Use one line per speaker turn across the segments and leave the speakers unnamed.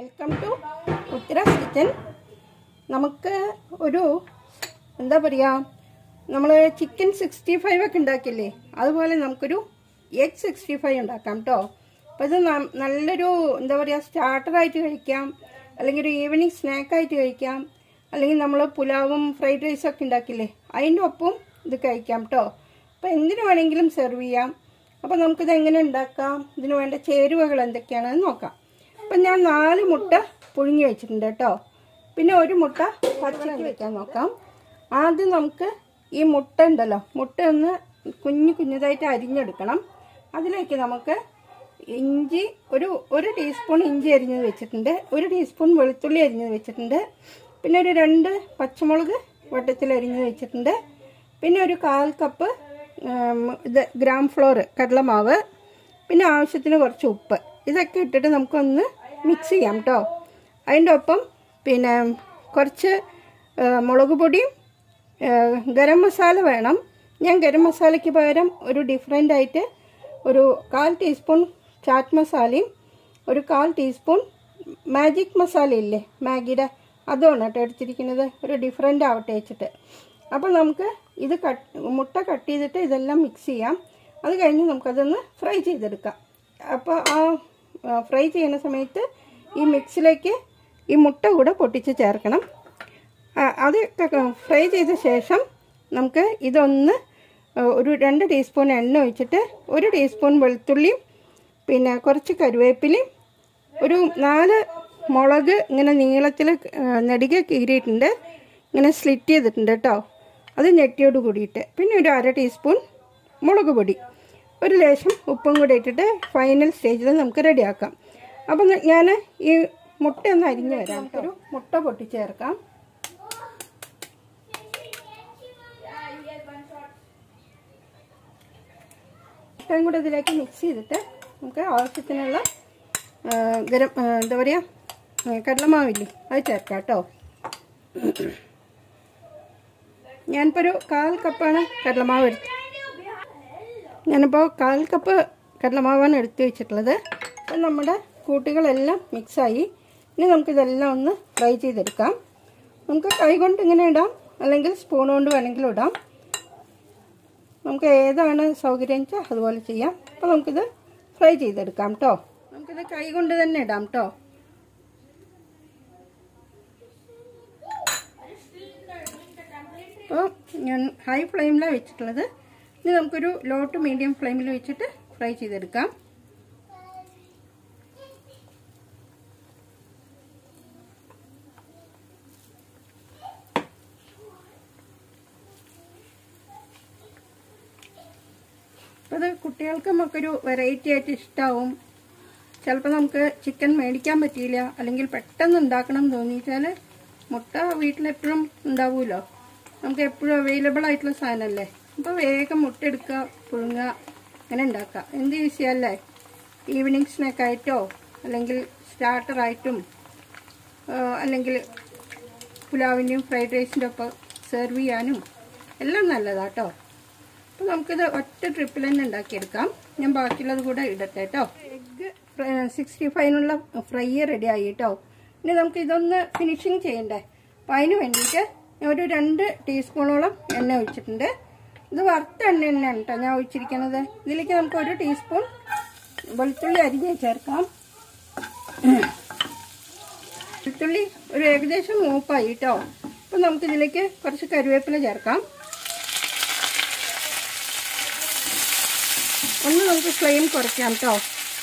welcome to ഉത്തരാസ് kitchen നമുക്ക് ഒരു എന്താ പറയുക നമ്മൾ ചിക്കൻ സിക്സ്റ്റി ഫൈവ് ഒക്കെ ഉണ്ടാക്കില്ലേ അതുപോലെ നമുക്കൊരു എഗ് സിക്സ്റ്റി ഫൈവ് ഉണ്ടാക്കാം കേട്ടോ അപ്പോൾ ഇത് ന- നല്ലൊരു എന്താ പറയുക സ്റ്റാർട്ടറായിട്ട് കഴിക്കാം അല്ലെങ്കിൽ ഒരു ഈവനിങ് സ്നാക്കായിട്ട് കഴിക്കാം അല്ലെങ്കിൽ നമ്മൾ പുലാവും ഫ്രൈഡ് റൈസും ഒക്കെ ഉണ്ടാക്കില്ലേ അതിൻ്റെ ഒപ്പം ഇത് കഴിക്കാം കേട്ടോ അപ്പോൾ എന്തിനു വേണമെങ്കിലും സെർവ് ചെയ്യാം അപ്പോൾ നമുക്കിത് എങ്ങനെ ഉണ്ടാക്കാം ഇതിന് വേണ്ട ചേരുവകൾ എന്തൊക്കെയാണെന്ന് നോക്കാം അപ്പം ഞാൻ നാല് മുട്ട പുഴുങ്ങി വെച്ചിട്ടുണ്ട് കേട്ടോ പിന്നെ ഒരു മുട്ട പച്ചക്ക് വെക്കാൻ നോക്കാം ആദ്യം നമുക്ക് ഈ മുട്ട ഉണ്ടല്ലോ മുട്ട ഒന്ന് കുഞ്ഞു കുഞ്ഞതായിട്ട് അരിഞ്ഞെടുക്കണം അതിലേക്ക് നമുക്ക് ഇഞ്ചി ഒരു ഒരു ടീസ്പൂൺ ഇഞ്ചി അരിഞ്ഞത് വെച്ചിട്ടുണ്ട് ഒരു ടീസ്പൂൺ വെളുത്തുള്ളി അരിഞ്ഞത് വെച്ചിട്ടുണ്ട് പിന്നെ ഒരു രണ്ട് പച്ചമുളക് വട്ടത്തിൽ അരിഞ്ഞത് വെച്ചിട്ടുണ്ട് പിന്നെ ഒരു കാൽ കപ്പ് ഉം, ഇത് ഗ്രാം ഫ്ലോർ കടലമാവ് പിന്നെ ആവശ്യത്തിന് കുറച്ച് ഉപ്പ് ഇതൊക്കെ ഇട്ടിട്ട് നമുക്കൊന്ന് മിക്സ് ചെയ്യാം കേട്ടോ അതിൻ്റെ ഒപ്പം പിന്നെ കുറച്ച് ആ, മുളക് പൊടിയും ആ, ഗരം മസാല വേണം ഞാൻ ഗരം മസാലയ്ക്ക് പകരം ഒരു ഡിഫറെൻ്റ് ആയിട്ട് ഒരു കാൽ ടീസ്പൂൺ ചാറ്റ് മസാലയും ഒരു കാൽ ടീസ്പൂൺ മാജിക് മസാല ഇല്ലേ മാഗിയുടെ അതുമാണ് കേട്ടോ എടുത്തിരിക്കുന്നത് ഒരു ഡിഫറെൻ്റ് ആവട്ടെ വെച്ചിട്ട് അപ്പോൾ നമുക്ക് ഇത് കട്ട് മുട്ട കട്ട് ചെയ്തിട്ട് ഇതെല്ലാം മിക്സ് ചെയ്യാം അത് കഴിഞ്ഞ് നമുക്കതൊന്ന് ഫ്രൈ ചെയ്തെടുക്കാം അപ്പോൾ ആ ഫ്രൈ ചെയ്യുന്ന സമയത്ത് ഈ മിക്സിലേക്ക് ഈ മുട്ട കൂടെ പൊട്ടിച്ച് ചേർക്കണം ആ, അതൊക്കെ ഫ്രൈ ചെയ്ത ശേഷം നമുക്ക് ഇതൊന്ന് ആ, ഒരു രണ്ട് ടീസ്പൂൺ എണ്ണ ഒഴിച്ചിട്ട് ഒരു ടീസ്പൂൺ വെളുത്തുള്ളിയും പിന്നെ കുറച്ച് കരുവേപ്പിലയും ഒരു നാല് മുളക് ഇങ്ങനെ നീളത്തിൽ നെടുകെ കീറിയിട്ടുണ്ട് ഇങ്ങനെ സ്ലിറ്റ് ചെയ്തിട്ടുണ്ട് കേട്ടോ അത് ഞെട്ടിയോട് കൂടിയിട്ട് പിന്നെ ഒരു അര ടീസ്പൂൺ മുളക് പൊടി ഒരു ലേശം ഉപ്പും കൂടി ഇട്ടിട്ട് ഫൈനൽ സ്റ്റേജിൽ നമുക്ക് റെഡിയാക്കാം അപ്പം ഞാൻ ഈ മുട്ട ഒന്ന് അരിഞ്ഞു വരാം ഒരു മുട്ട പൊട്ടിച്ച് ചേർക്കാം മുട്ടയും കൂടെ ഇതിലേക്ക് മിക്സ് ചെയ്തിട്ട് നമുക്ക് ആവശ്യത്തിനുള്ള ആ, ഗരം ആ, എന്താ പറയുക കടലമാവില്ലേ അത് ചേർക്കാം കേട്ടോ ഞാനിപ്പോൾ ഒരു കാൽ കപ്പാണ് കടലമാവ് എടുത്ത് ഞാനിപ്പോൾ കാൽ കപ്പ് കടലമാവാണ് എടുത്ത് വെച്ചിട്ടുള്ളത് അപ്പം നമ്മുടെ കൂട്ടുകളെല്ലാം മിക്സായി ഇനി നമുക്കിതെല്ലാം ഒന്ന് ഫ്രൈ ചെയ്തെടുക്കാം നമുക്ക് കൈ കൊണ്ട് ഇങ്ങനെ ഇടാം അല്ലെങ്കിൽ സ്പൂൺ കൊണ്ട് വേണമെങ്കിലും ഇടാം നമുക്ക് ഏതാണ് സൗകര്യം വെച്ചാൽ അതുപോലെ ചെയ്യാം അപ്പോൾ നമുക്കിത് ഫ്രൈ ചെയ്തെടുക്കാം കേട്ടോ നമുക്കിത് കൈ കൊണ്ട് തന്നെ ഇടാം കേട്ടോ അപ്പോൾ ഞാൻ ഹൈ ഫ്ലെയിമിലാണ് വെച്ചിട്ടുള്ളത് ഇനി നമുക്കൊരു ലോ ടു മീഡിയം ഫ്ലെയിമിൽ വെച്ചിട്ട് ഫ്രൈ ചെയ്തെടുക്കാം അപ്പോൾ ഇത് കുട്ടികൾക്കും ഒക്കെ ഒരു വെറൈറ്റി ആയിട്ട് ഇഷ്ടമാവും ചിലപ്പോൾ നമുക്ക് ചിക്കൻ മേടിക്കാൻ പറ്റിയില്ല അല്ലെങ്കിൽ പെട്ടെന്ന് ഉണ്ടാക്കണം എന്ന് തോന്നിച്ചാൽ മുട്ട വീട്ടിലെപ്പോഴും ഉണ്ടാവുമല്ലോ നമുക്ക് എപ്പോഴും അവൈലബിൾ ആയിട്ടുള്ള സാധനമല്ലേ അപ്പോൾ വേഗം മുട്ട എടുക്കുക പുഴുങ്ങുക അങ്ങനെ ഉണ്ടാക്കുക എന്ത് ഈസിയല്ലേ ഈവനിങ് സ്നാക്കായിട്ടോ അല്ലെങ്കിൽ സ്റ്റാർട്ടറായിട്ടും അല്ലെങ്കിൽ പുലാവിൻ്റെയും ഫ്രൈഡ് റൈസിൻ്റെ ഒപ്പം സെർവ് ചെയ്യാനും എല്ലാം നല്ലതാട്ടോ അപ്പോൾ നമുക്കിത് ഒറ്റ ട്രിപ്പിൽ തന്നെ ഉണ്ടാക്കിയെടുക്കാം ഞാൻ ബാക്കിയുള്ളത് കൂടെ ഇടട്ടെ കേട്ടോ എഗ്ഗ് സിക്സ്റ്റി ഫൈവിനുള്ള ഫ്രൈ റെഡി ആയി കേട്ടോ ഇനി നമുക്ക് ഇതൊന്ന് ഫിനിഷിങ് ചെയ്യണ്ടേ അപ്പോൾ അതിന് വേണ്ടിയിട്ട് ഞാൻ ഒരു രണ്ട് ടീസ്പൂണോളം എണ്ണ ഒഴിച്ചിട്ടുണ്ട് ഇത് വറുത്ത എണ്ണ തന്നെയാണ് കേട്ടോ ഞാൻ ഒഴിച്ചിരിക്കുന്നത് ഇതിലേക്ക് നമുക്ക് ഒരു ടീസ്പൂൺ വെളുത്തുള്ളി അരിഞ്ഞ് ചേർക്കാം വെളുത്തുള്ളി ഒരു ഏകദേശം മൂപ്പായി കേട്ടോ അപ്പം നമുക്കിതിലേക്ക് കുറച്ച് കരുവേപ്പില ചേർക്കാം ഒന്ന് നമുക്ക് ഫ്ലെയിം കുറയ്ക്കാം കേട്ടോ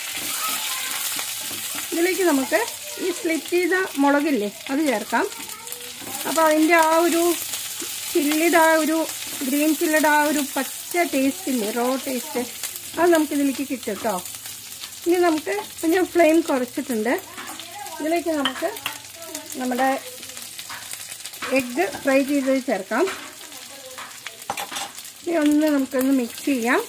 ഇതിലേക്ക് നമുക്ക് ഈ സ്ലിറ്റ് ചെയ്ത മുളകില്ലേ അത് ചേർക്കാം അപ്പോൾ അതിൻ്റെ ആ ഒരു ചില്ലിയുടെ ആ ഒരു ഗ്രീൻ ചില്ലിയുടെ ആ ഒരു പച്ച ടേസ്റ്റ് ഇല്ലേ റോ ടേസ്റ്റ് അത് നമുക്ക് ഇതിലേക്ക് കിട്ടും കേട്ടോ ഇനി നമുക്ക് ഇപ്പം ഞാൻ ഫ്ലെയിം കുറച്ചിട്ടുണ്ട് ഇതിലേക്ക് നമുക്ക് നമ്മുടെ എഗ്ഗ് ഫ്രൈ ചെയ്തത് ചേർക്കാം ഇനി ഒന്ന് നമുക്കൊന്ന് മിക്സ് ചെയ്യാം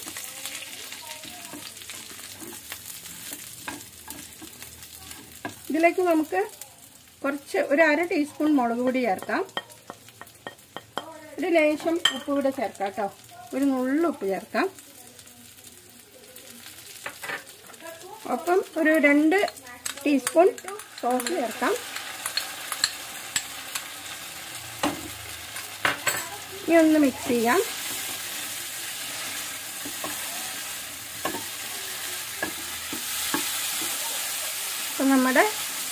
ഇതിലേക്ക് നമുക്ക് കുറച്ച് ഒരു അര ടീസ്പൂൺ മുളക് പൊടി ചേർക്കാം ഒരു ലേശം ഉപ്പ് കൂടെ ചേർക്കാം കേട്ടോ ഒരു നുള്ളു ഉപ്പ് ചേർക്കാം ഒപ്പം ഒരു രണ്ട് ടീസ്പൂൺ സോസ് ചേർക്കാം ഇനി ഒന്ന് മിക്സ് ചെയ്യാം അപ്പം നമ്മുടെ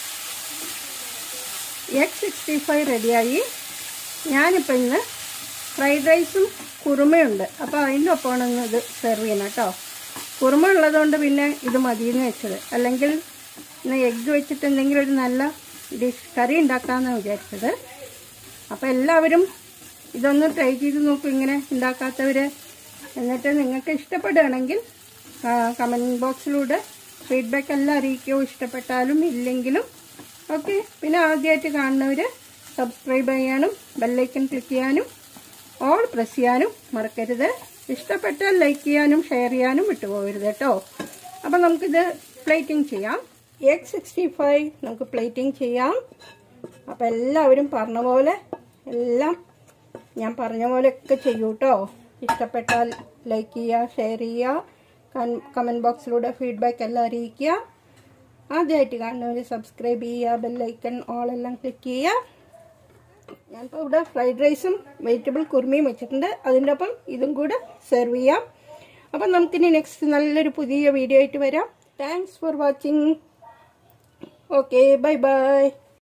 എഗ് സിക്സ്റ്റി ഫൈവ് റെഡിയായി ഞാനിപ്പോൾ ഇന്ന് ഫ്രൈഡ് റൈസും കുറുമയുണ്ട് അപ്പോൾ അതിൻ്റെ ഒപ്പമാണ് ഇന്ന് ഇത് സെർവ് ചെയ്യണം കേട്ടോ കുറുമ ഉള്ളതുകൊണ്ട് പിന്നെ ഇത് മതിയെന്ന് വെച്ചത് അല്ലെങ്കിൽ ഇന്ന് എഗ്ഗ് വെച്ചിട്ട് എന്തെങ്കിലും ഒരു നല്ല ഡിഷ് കറി ഉണ്ടാക്കാമെന്ന് വിചാരിച്ചത് അപ്പോൾ എല്ലാവരും ഇതൊന്ന് ട്രൈ ചെയ്ത് നോക്കൂ ഇങ്ങനെ ഉണ്ടാക്കാത്തവർ എന്നിട്ട് നിങ്ങൾക്ക് ഇഷ്ടപ്പെടുകയാണെങ്കിൽ കമൻറ്റ് ബോക്സിലൂടെ ഫീഡ്ബാക്ക് എല്ലാം അറിയിക്കുകയോ ഇഷ്ടപ്പെട്ടാലും ഇല്ലെങ്കിലും ഓക്കെ പിന്നെ ആദ്യമായിട്ട് കാണുന്നവർ സബ്സ്ക്രൈബ് ചെയ്യാനും ബെല്ലൈക്കൺ ക്ലിക്ക് ചെയ്യാനും ഓൾ പ്രസ് ചെയ്യാനും മറക്കരുത് ഇഷ്ടപ്പെട്ടാൽ ലൈക്ക് ചെയ്യാനും ഷെയർ ചെയ്യാനും വിട്ടുപോകരുത് കേട്ടോ അപ്പം നമുക്കിത് പ്ലേറ്റിംഗ് ചെയ്യാം എഗ് സിക്സ്റ്റി ഫൈവ് നമുക്ക് പ്ലേറ്റിംഗ് ചെയ്യാം അപ്പം എല്ലാവരും പറഞ്ഞ പോലെ എല്ലാം ഞാൻ പറഞ്ഞ പോലെയൊക്കെ ചെയ്യൂ കേട്ടോ ഇഷ്ടപ്പെട്ടാൽ ലൈക്ക് ചെയ്യുക ഷെയർ ചെയ്യുക കമൻറ്റ് ബോക്സിലൂടെ ഫീഡ്ബാക്ക് എല്ലാം അറിയിക്കുക ആദ്യമായിട്ട് കാണുന്നവർ സബ്സ്ക്രൈബ് ചെയ്യുക ബെല്ലൈക്കൺ ഓൾ എല്ലാം ക്ലിക്ക് ചെയ്യുക ഞാനിപ്പോൾ ഇവിടെ ഫ്രൈഡ് റൈസും വെജിറ്റബിൾ കുർമയും വെച്ചിട്ടുണ്ട് അതിൻ്റെ ഒപ്പം ഇതും കൂടെ സെർവ് ചെയ്യാം അപ്പം നമുക്കിനി നെക്സ്റ്റ് നല്ലൊരു പുതിയ വീഡിയോ ആയിട്ട് വരാം thanks for watching okay bye by